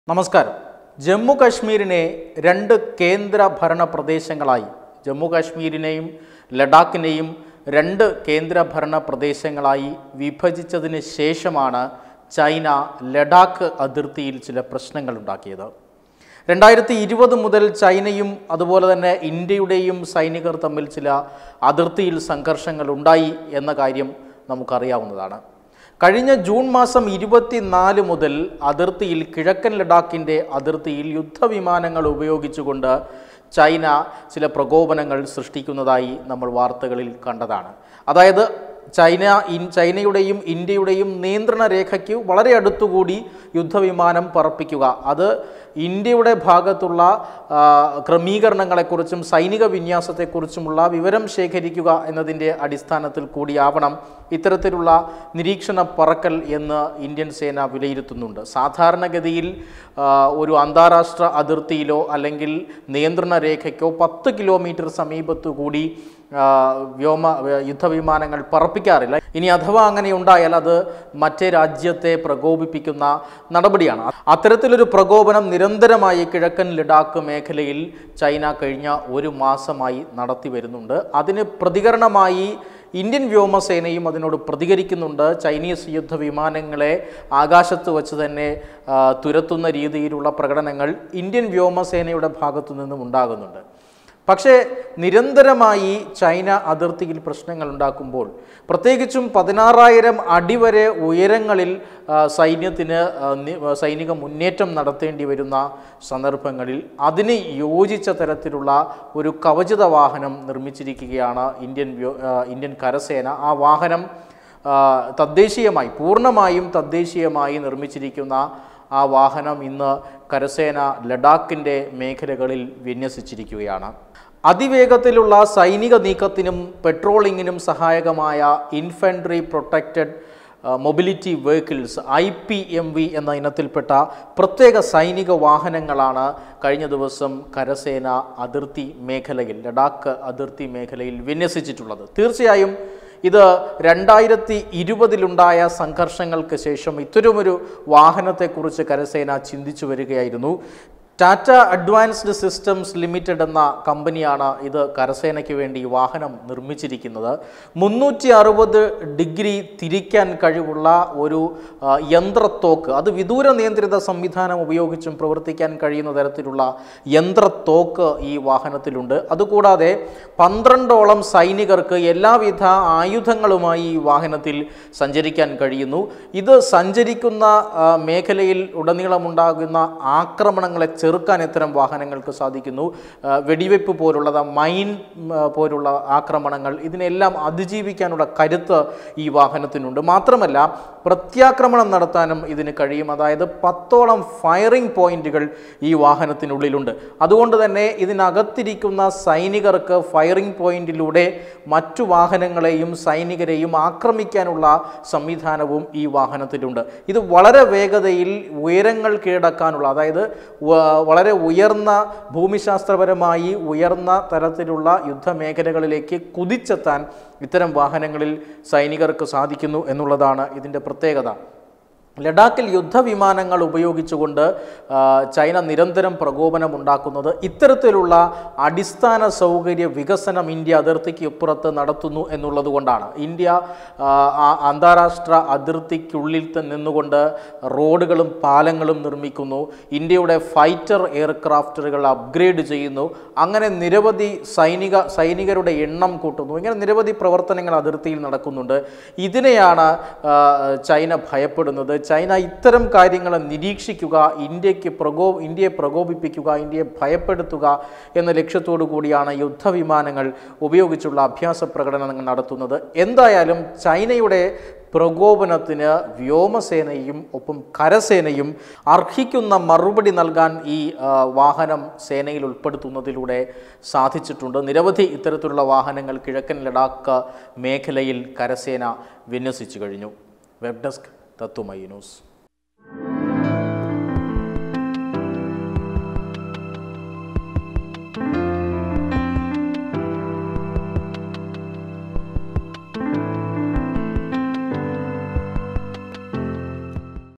നമസ്കാരം ജമ്മു കാശ്മീരിനെ രണ്ട് കേന്ദ്ര ഭരണ പ്രദേശങ്ങളായി ജമ്മു കാശ്മീരിനെയും ലഡാക്കിനെയും രണ്ട് കേന്ദ്ര ഭരണ പ്രദേശങ്ങളായി വിഭജിച്ചതിന് ശേഷമാണ് ചൈന ലഡാക്ക് അതിർത്തിയിൽ ചില പ്രശ്നങ്ങൾ ഉണ്ടാക്കിയത് രണ്ടായിരത്തി ഇരുപത് മുതൽ ചൈനയും അതുപോലെ തന്നെ ഇന്ത്യയുടെയും സൈനികർ തമ്മിൽ ചില അതിർത്തിയിൽ സംഘർഷങ്ങൾ ഉണ്ടായി എന്ന കാര്യം നമുക്കറിയാവുന്നതാണ് കഴിഞ്ഞ ജൂൺ മാസം ഇരുപത്തിനാല് മുതൽ അതിർത്തിയിൽ കിഴക്കൻ ലഡാക്കിൻ്റെ അതിർത്തിയിൽ യുദ്ധവിമാനങ്ങൾ ഉപയോഗിച്ചുകൊണ്ട് ചൈന ചില പ്രകോപനങ്ങൾ സൃഷ്ടിക്കുന്നതായി നമ്മൾ വാർത്തകളിൽ കണ്ടതാണ് അതായത് ചൈന ഇൻ ചൈനയുടെയും ഇന്ത്യയുടെയും നിയന്ത്രണ രേഖയ്ക്ക് വളരെ അടുത്തുകൂടി യുദ്ധവിമാനം പറപ്പിക്കുക അത് ഇന്ത്യയുടെ ഭാഗത്തുള്ള ആ, ക്രമീകരണങ്ങളെക്കുറിച്ചും സൈനിക വിന്യാസത്തെക്കുറിച്ചുമുള്ള വിവരം ശേഖരിക്കുക എന്നതിൻ്റെ അടിസ്ഥാനത്തിൽ കൂടിയാവണം ഇത്തരത്തിലുള്ള നിരീക്ഷണ പറക്കൽ എന്ന് ഇന്ത്യൻ സേന വിലയിരുത്തുന്നുണ്ട് സാധാരണഗതിയിൽ ആ, ഒരു അന്താരാഷ്ട്ര അതിർത്തിയിലോ അല്ലെങ്കിൽ നിയന്ത്രണ രേഖയ്ക്കോ പത്ത് കിലോമീറ്റർ സമീപത്തു കൂടി ആ, വ്യോമ യുദ്ധവിമാനങ്ങൾ പറപ്പിക്കാറില്ല ഇനി അഥവാ അങ്ങനെ ഉണ്ടായാൽ അത് മറ്റേ രാജ്യത്തെ പ്രകോപിപ്പിക്കുന്ന നടപടിയാണ് അത്തരത്തിലൊരു പ്രകോപനം നിരന്തരമായി കിഴക്കൻ ലഡാക്ക് മേഖലയിൽ ചൈന കഴിഞ്ഞ ഒരു മാസമായി നടത്തി വരുന്നുണ്ട് അതിന് പ്രതികരണമായി ഇന്ത്യൻ വ്യോമസേനയും അതിനോട് പ്രതികരിക്കുന്നുണ്ട് ചൈനീസ് യുദ്ധവിമാനങ്ങളെ ആകാശത്ത് വച്ച് തന്നെ ആ, തുരത്തുന്ന രീതിയിലുള്ള പ്രകടനങ്ങൾ ഇന്ത്യൻ വ്യോമസേനയുടെ ഭാഗത്തു നിന്നും ഉണ്ടാകുന്നുണ്ട് പക്ഷേ നിരന്തരമായി ചൈന അതിർത്തിയിൽ പ്രശ്നങ്ങൾ ഉണ്ടാക്കുമ്പോൾ പ്രത്യേകിച്ചും പതിനാറായിരം അടി വരെ ഉയരങ്ങളിൽ ആ, സൈന്യത്തിന് ആ, നി- സൈനിക മുന്നേറ്റം നടത്തേണ്ടി വരുന്ന സന്ദർഭങ്ങളിൽ അതിന് യോജിച്ച തരത്തിലുള്ള ഒരു കവചിത വാഹനം നിർമ്മിച്ചിരിക്കുകയാണ് ഇന്ത്യൻ വ്യോ ആ, ഇന്ത്യൻ കരസേന ആ വാഹനം ആ, തദ്ദേശീയമായി പൂർണ്ണമായും തദ്ദേശീയമായി നിർമ്മിച്ചിരിക്കുന്ന ആ വാഹനം ഇന്ന് കരസേന ലഡാക്കിൻ്റെ മേഖലകളിൽ വിന്യസിച്ചിരിക്കുകയാണ് അതിവേഗത്തിലുള്ള സൈനിക നീക്കത്തിനും പെട്രോളിങ്ങിനും സഹായകമായ infantry protected mobility vehicles I P M V എന്ന ഇനത്തിൽപ്പെട്ട പ്രത്യേക സൈനിക വാഹനങ്ങളാണ് കഴിഞ്ഞ ദിവസം കരസേന അതിർത്തി മേഖലയിൽ ലഡാക്ക് അതിർത്തി മേഖലയിൽ വിന്യസിച്ചിട്ടുള്ളത് തീർച്ചയായും ഇത് രണ്ടായിരത്തി ഇരുപതിലുണ്ടായ സംഘർഷങ്ങൾക്ക് ശേഷം ഇത്തരമൊരു വാഹനത്തെക്കുറിച്ച് കരസേന ചിന്തിച്ചു വരികയായിരുന്നു ടാറ്റ അഡ്വാൻസ്ഡ് സിസ്റ്റംസ് ലിമിറ്റഡ് എന്ന കമ്പനിയാണ് ഇത് കരസേനയ്ക്ക് വേണ്ടി ഈ വാഹനം നിർമ്മിച്ചിരിക്കുന്നത് മുന്നൂറ്റി അറുപത് ഡിഗ്രി തിരിക്കാൻ കഴിവുള്ള ഒരു ആ, യന്ത്രത്തോക്ക് അത് വിദൂര നിയന്ത്രിത സംവിധാനം ഉപയോഗിച്ചും പ്രവർത്തിക്കാൻ കഴിയുന്ന തരത്തിലുള്ള യന്ത്രത്തോക്ക് ഈ വാഹനത്തിലുണ്ട് അതുകൂടാതെ പന്ത്രണ്ടോളം സൈനികർക്ക് എല്ലാവിധ ആയുധങ്ങളുമായി ഈ വാഹനത്തിൽ സഞ്ചരിക്കാൻ കഴിയുന്നു ഇത് സഞ്ചരിക്കുന്ന ആ, മേഖലയിൽ ഉടനീളമുണ്ടാകുന്ന ആക്രമണങ്ങളെ ചെറുക്കാൻ ഇത്തരം വാഹനങ്ങൾക്ക് സാധിക്കുന്നു ആ, വെടിവെപ്പ് പോലുള്ളത് മൈൻ ഉം, ആ, പോലുള്ള ആക്രമണങ്ങൾ ഇതിനെല്ലാം അതിജീവിക്കാനുള്ള കരുത്ത് ഈ വാഹനത്തിനുണ്ട് മാത്രമല്ല പ്രത്യാക്രമണം നടത്താനും ഇതിന് കഴിയും അതായത് പത്തോളം ഫയറിംഗ് പോയിന്റുകൾ ഈ വാഹനത്തിനുള്ളിലുണ്ട് അതുകൊണ്ട് തന്നെ ഇതിനകത്തിരിക്കുന്ന സൈനികർക്ക് ഫയറിംഗ് പോയിന്റിലൂടെ മറ്റു വാഹനങ്ങളെയും സൈനികരെയും ആക്രമിക്കാനുള്ള സംവിധാനവും ഈ വാഹനത്തിലുണ്ട് ഇത് വളരെ വേഗതയിൽ ഉയരങ്ങൾ കീഴടക്കാനുള്ള അതായത് വ- വളരെ ഉയർന്ന ഭൂമിശാസ്ത്രപരമായി ഉയർന്ന തരത്തിലുള്ള യുദ്ധമേഖലകളിലേക്ക് കുതിച്ചെത്താൻ ഇത്തരം വാഹനങ്ങളിൽ സൈനികർക്ക് സാധിക്കുന്നു എന്നുള്ളതാണ് ഇതിൻ്റെ പ്രത്യേകത ലഡാക്കിൽ യുദ്ധവിമാനങ്ങൾ ഉപയോഗിച്ചുകൊണ്ട് ആ, ചൈന നിരന്തരം പ്രകോപനം ഉണ്ടാക്കുന്നത് ഇത്തരത്തിലുള്ള അടിസ്ഥാന സൗകര്യ വികസനം ഇന്ത്യ അതിർത്തിക്ക് ഇപ്പുറത്ത് നടത്തുന്നു എന്നുള്ളത് കൊണ്ടാണ് ഇന്ത്യ ആ, ആ അന്താരാഷ്ട്ര അതിർത്തിക്കുള്ളിൽ ത- നിന്നുകൊണ്ട് റോഡുകളും പാലങ്ങളും നിർമ്മിക്കുന്നു ഇന്ത്യയുടെ ഫൈറ്റർ എയർക്രാഫ്റ്റുകൾ അപ്ഗ്രേഡ് ചെയ്യുന്നു അങ്ങനെ നിരവധി സൈനിക സൈനികരുടെ എണ്ണം കൂട്ടുന്നു ഇങ്ങനെ നിരവധി പ്രവർത്തനങ്ങൾ അതിർത്തിയിൽ നടക്കുന്നുണ്ട് ഇതിനെയാണ് ആ, ചൈന ഭയപ്പെടുന്നത് ചൈന ഇത്തരം കാര്യങ്ങളെ നിരീക്ഷിക്കുക ഇന്ത്യക്ക് പ്രകോ ഇന്ത്യയെ പ്രകോപിപ്പിക്കുക ഇന്ത്യയെ ഭയപ്പെടുത്തുക എന്ന ലക്ഷ്യത്തോടു കൂടിയാണ് യുദ്ധവിമാനങ്ങൾ ഉപയോഗിച്ചുള്ള അഭ്യാസ പ്രകടനങ്ങൾ നടത്തുന്നത് എന്തായാലും ചൈനയുടെ പ്രകോപനത്തിന് വ്യോമസേനയും ഒപ്പം കരസേനയും അർഹിക്കുന്ന മറുപടി നൽകാൻ ഈ ആ, വാഹനം സേനയിൽ ഉൾപ്പെടുത്തുന്നതിലൂടെ സാധിച്ചിട്ടുണ്ട് നിരവധി ഇത്തരത്തിലുള്ള വാഹനങ്ങൾ കിഴക്കൻ ലഡാക്ക് മേഖലയിൽ കരസേന വിന്യസിച്ചു കഴിഞ്ഞു വെബ് ഡെസ്ക് തത്തുമൈ ന്യൂസ്